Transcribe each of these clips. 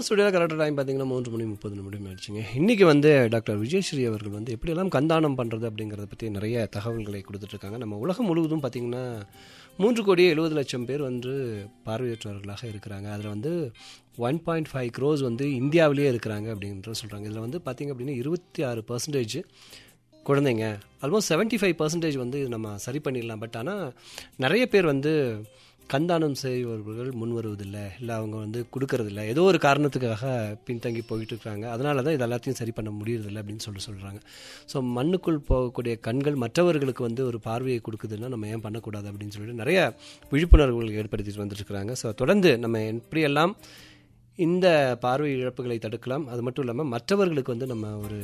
studio கரெக்டாக time பார்த்தீங்கன்னா மூன்று மணி முப்பது நிமிடம் ஆயிடுச்சுங்க இன்றைக்கி வந்து டாக்டர் விஜயஸ்ரீ அவர்கள் வந்து எப்படியெல்லாம் கந்தானம் பண்ணுறது அப்படிங்கிறத பற்றி நிறைய தகவல்களை கொடுத்துட்ருக்காங்க நம்ம உலகம் முழுவதும் பார்த்திங்கன்னா மூன்று கோடியே எழுபது லட்சம் பேர் வந்து பார்வையற்றவர்களாக இருக்கிறாங்க அதில் வந்து ஒன் பாயிண்ட் ஃபைவ் க்ரோஸ் வந்து இந்தியாவிலேயே இருக்கிறாங்க அப்படின்றத சொல்கிறாங்க இதில் வந்து பார்த்திங்க அப்படின்னா இருபத்தி ஆறு பர்சன்டேஜ் குழந்தைங்க ஆல்மோஸ்ட் செவன்ட்டி ஃபைவ் பர்சன்டேஜ் வந்து இது நம்ம சரி பண்ணிடலாம் பட் ஆனால் நிறைய பேர் வந்து கந்தானம் செய்பவர்கள் முன் வருவதில்லை இல்லை அவங்க வந்து கொடுக்கறதில்ல ஏதோ ஒரு காரணத்துக்காக பின்தங்கி போயிட்டு இருக்காங்க அதனால தான் இது எல்லாத்தையும் சரி பண்ண முடியறதில்ல அப்படின்னு சொல்லி சொல்கிறாங்க ஸோ மண்ணுக்குள் போகக்கூடிய கண்கள் மற்றவர்களுக்கு வந்து ஒரு பார்வையை கொடுக்குதுன்னா நம்ம ஏன் பண்ணக்கூடாது அப்படின்னு சொல்லிட்டு நிறைய விழிப்புணர்வுகள் ஏற்படுத்திட்டு வந்துட்டுருக்காங்க ஸோ தொடர்ந்து நம்ம எப்படியெல்லாம் இந்த பார்வை இழப்புகளை தடுக்கலாம் அது மட்டும் இல்லாமல் மற்றவர்களுக்கு வந்து நம்ம ஒரு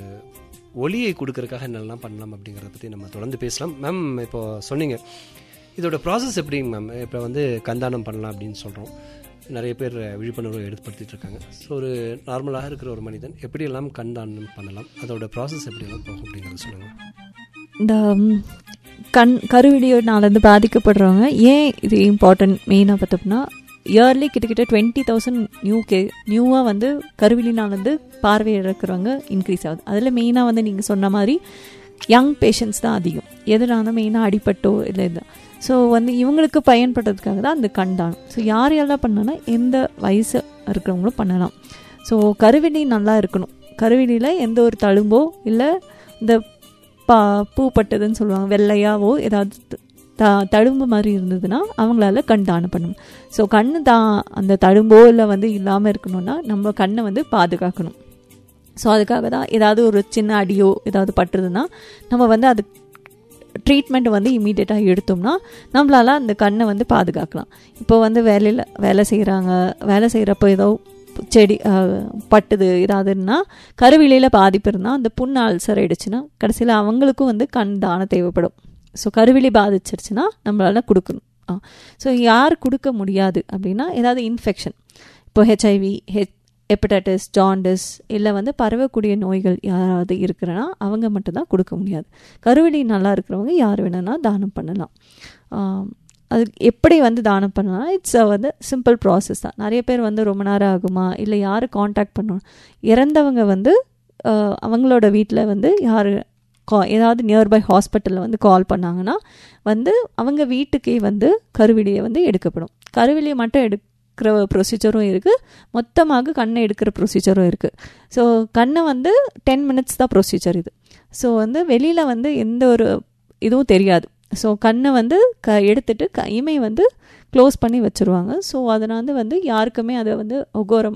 ஒளியை கொடுக்கறதுக்காக என்னெல்லாம் பண்ணலாம் அப்படிங்கிறத பற்றி நம்ம தொடர்ந்து பேசலாம் மேம் இப்போ சொன்னீங்க இதோட ப்ராசஸ் எப்படிங்க மேம் இப்போ வந்து கந்தானம் பண்ணலாம் அப்படின்னு சொல்கிறோம் நிறைய பேர் விழிப்புணர்வு ஏற்படுத்திட்டு இருக்காங்க ஸோ ஒரு நார்மலாக இருக்கிற ஒரு மனிதன் எப்படியெல்லாம் கண்தானம் பண்ணலாம் அதோட ப்ராசஸ் எப்படியெல்லாம் போகும் அப்படிங்கிறத சொல்லுங்கள் இந்த ம், கண் கருவிடியோனாலேருந்து பாதிக்கப்படுறவங்க ஏன் இது இம்பார்ட்டன்ட் மெயினாக பார்த்தோம்னா இயர்லி கிட்டத்தட்ட டுவெண்ட்டி தௌசண்ட் நியூ கே நியூவாக வந்து கருவிலினாலேருந்து பார்வை இழக்கிறவங்க இன்க்ரீஸ் ஆகுது அதில் மெயினாக வந்து நீங்கள் சொன்ன மாதிரி யங் பேஷண்ட்ஸ் தான் அதிகம் எதனால மெயினாக அடிப்பட்டோ இல்லை இது ஸோ வந்து இவங்களுக்கு பயன்படுறதுக்காக தான் அந்த கண்டானம் ஸோ யார் யாரெல்லாம் பண்ணனா எந்த வயசு இருக்கிறவங்களும் பண்ணலாம் ஸோ கருவிழி நல்லா இருக்கணும் கருவிழியில் எந்த ஒரு தழும்போ இல்லை இந்த பா பூ பட்டதுன்னு சொல்லுவாங்க வெள்ளையாவோ ஏதாவது த- த தழும்பு மாதிரி இருந்ததுன்னா அவங்களால கண் தானம் பண்ணணும் ஸோ கண் தான் அந்த தழும்போ இல்லை வந்து இல்லாமல் இருக்கணும்னா நம்ம கண்ணை வந்து பாதுகாக்கணும் ஸோ அதுக்காக தான் ஏதாவது ஒரு சின்ன அடியோ ஏதாவது பட்டுறதுன்னா நம்ம வந்து அது ட்ரீட்மெண்ட் வந்து இமீடியட்டாக எடுத்தோம்னா நம்மளால அந்த கண்ணை வந்து பாதுகாக்கலாம் இப்போ வந்து வேலையில் வேலை செய்கிறாங்க வேலை செய்கிறப்போ ஏதோ செடி அஹ், பட்டுது ஏதாவதுன்னா கருவிலையில் பாதிப்பு இருந்தால் அந்த புண் அல்சர் ஆயிடுச்சுன்னா கடைசியில் அவங்களுக்கும் வந்து கண் தானம் தேவைப்படும் ஸோ கருவிலி பாதிச்சிருச்சுன்னா நம்மளால கொடுக்கணும் ஆ ஸோ யார் கொடுக்க முடியாது அப்படின்னா ஏதாவது இன்ஃபெக்ஷன் இப்போ ஹெச்ஐவி ஹெச் ஹெப்படைட்டிஸ் ஜாண்டிஸ் இல்லை வந்து பரவக்கூடிய நோய்கள் யாராவது இருக்கிறனா அவங்க மட்டும்தான் கொடுக்க முடியாது கருவிலி நல்லா இருக்கிறவங்க யார் வேணும்னா தானம் பண்ணலாம் ஆம், அது எப்படி வந்து தானம் பண்ணலாம் இட்ஸ் வந்து சிம்பிள் ப்ராசஸ் தான் நிறைய பேர் வந்து ரொம்ப நேரம் ஆகுமா இல்லை யார் காண்டாக்ட் பண்ணணும் இறந்தவங்க வந்து ஆஹ், அவங்களோட வீட்டில் வந்து யார் கா ஏதாவது நியர்பை ஹாஸ்பிட்டலில் வந்து கால் பண்ணாங்கன்னா வந்து அவங்க வீட்டுக்கே வந்து கருவிலியை வந்து எடுக்கப்படும் கருவிலியை மட்டும் எடுக்கிற ப்ரொசீஜரும் இருக்குது மொத்தமாக கண்ணை எடுக்கிற ப்ரொசீஜரும் இருக்குது ஸோ கண்ணை வந்து டென் மினிட்ஸ் தான் ப்ரொசீஜர் இது ஸோ வந்து வெளியில் வந்து எந்த ஒரு இதுவும் தெரியாது ஸோ கண்ணை வந்து க எடுத்துட்டு க இமை வந்து க்ளோஸ் பண்ணி வச்சுருவாங்க ஸோ அதனால வந்து யாருக்குமே அதை வந்து ஒகோரம்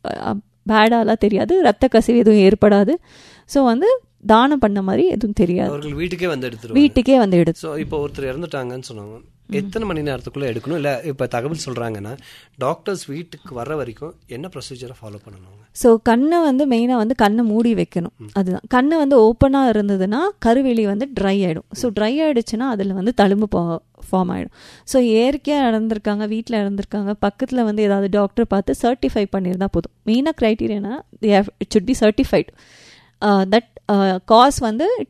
பேடாலாம் தெரியாது ரத்த கசிவு எதுவும் ஏற்படாது ஸோ வந்து தானம் பண்ண மாதிரி எதுவும் தெரியாது அவர்கள் வீட்டுக்கே வந்து எடுத்துருவாங்க வீட்டுக்கே வந்து எடுத்து ஸோ இப்போ ஒருத்தர் இறந்துட்டாங்கன்னு சொன்னாங்க எத்தனை மணி நேரத்துக்குள்ளே எடுக்கணும் இல்லை இப்போ தகவல் சொல்கிறாங்கன்னா டாக்டர்ஸ் வீட்டுக்கு வர்ற வரைக்கும் என்ன ப்ரொசீஜரை ஃபாலோ பண்ணணும் ஸோ கண்ணை வந்து மெயினாக வந்து கண்ணை மூடி வைக்கணும் அதுதான் கண்ணு வந்து ஓப்பனாக இருந்ததுன்னா கருவெளி வந்து ட்ரை ஆகிடும் ஸோ ட்ரை ஆகிடுச்சுன்னா அதில் வந்து தழும்பு ஃபார்ம் ஆகிடும் ஸோ இயற்கையாக இறந்துருக்காங்க வீட்டில் இறந்துருக்காங்க பக்கத்தில் வந்து ஏதாவது டாக்டர் பார்த்து சர்டிஃபை பண்ணியிருந்தா போதும் மெயினாக க்ரைட்டீரியானா it should be certified that cause வந்து